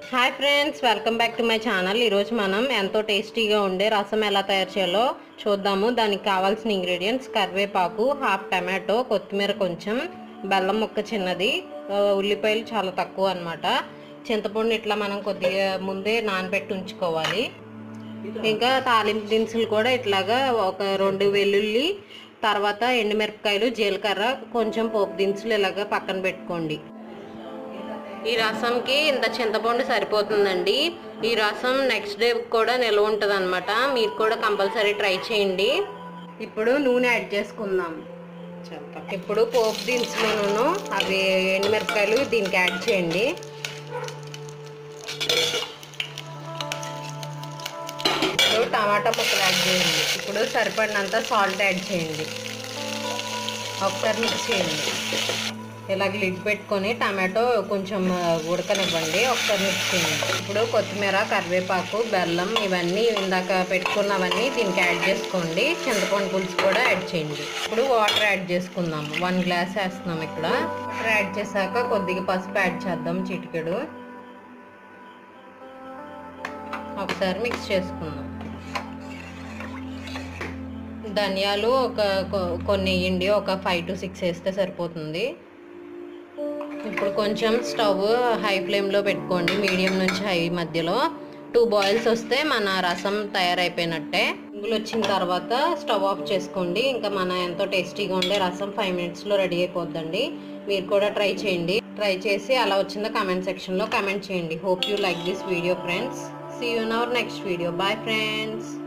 hi friends welcome back to my channel ఈరోజు మనం ఎంతో టేస్టీగా ఉండే రసం ఎలా తయారు చేయాలో చూద్దాము దానికి కావాల్సిన ఇంగ్రీడియంట్స్ కరివేపాకు హాఫ్ టమాటో కొత్తిమీర కొంచెం బెల్లం ముక్క చిన్నది ఆ, ఉల్లిపాయలు చాలా తక్కువ అన్నమాట చింతపండు ఇట్లా మనం కొద్దిగా ముందే నానబెట్టి ఉంచుకోవాలి ఇంకా తాలింపు దినుసులు కూడా ఇట్లాగా ఒక రెండు వెల్లుల్లి తర్వాత ఎండుమిరపకాయలు జీలకర్ర కొంచెం పోపు దినుసులు ఇలాగా పక్కన పెట్టుకోండి ఈ రసంకి ఇంత చింతపండు సరిపోతుందండి ఈ రసం నెక్స్ట్ డే కూడా నిల్వ ఉంటుంది అనమాట మీరు కూడా కంపల్సరీ ట్రై చేయండి ఇప్పుడు నూనె యాడ్ చేసుకుందాం ఇప్పుడు పోపు దినుసులను అవి ఎండుమిరపకాయలు దీనికి యాడ్ చేయండి ఇప్పుడు టమాటా ముక్కలు యాడ్ చేయండి ఇప్పుడు సరిపడినంత సాల్ట్ యాడ్ చేయండి ఒకసారి మిక్స్ చేయండి ఇలాగ లిడ్ పెట్టుకొని టమాటో కొంచెం ఆ, ఉడకనివ్వండి ఒకసారి మిక్స్ చేయండి ఇప్పుడు కొత్తిమీర కరివేపాకు బెల్లం ఇవన్నీ ఇందాక పెట్టుకున్నవన్నీ దీనికి యాడ్ చేసుకోండి చింతపండు పులుసు కూడా యాడ్ చేయండి ఇప్పుడు వాటర్ యాడ్ చేసుకుందాం వన్ గ్లాస్ వేస్తున్నాం ఇక్కడ వాటర్ యాడ్ చేశాక కొద్దిగా పసుపు యాడ్ చేద్దాం చిటికెడు ఒకసారి మిక్స్ చేసుకుందాం ధనియాలు ఒక కొ- కొన్ని వేయండి ఒక ఫైవ్ టు సిక్స్ వేస్తే సరిపోతుంది ఇప్పుడు కొంచెం స్టవ్ హై ఫ్లేమ్లో పెట్టుకోండి మీడియం నుంచి హై మధ్యలో టూ బాయిల్స్ వస్తే మన రసం తయారైపోయినట్టే ఇంగులు వచ్చిన తర్వాత స్టవ్ ఆఫ్ చేసుకోండి ఇంకా మన ఎంతో టేస్టీగా ఉండే రసం ఫైవ్ మినిట్స్లో రెడీ అయిపోద్దండి మీరు కూడా ట్రై చేయండి ట్రై చేసి అలా వచ్చిందో కమెంట్ సెక్షన్లో కమెంట్ చేయండి hope you like this video friends see you in our next video bye friends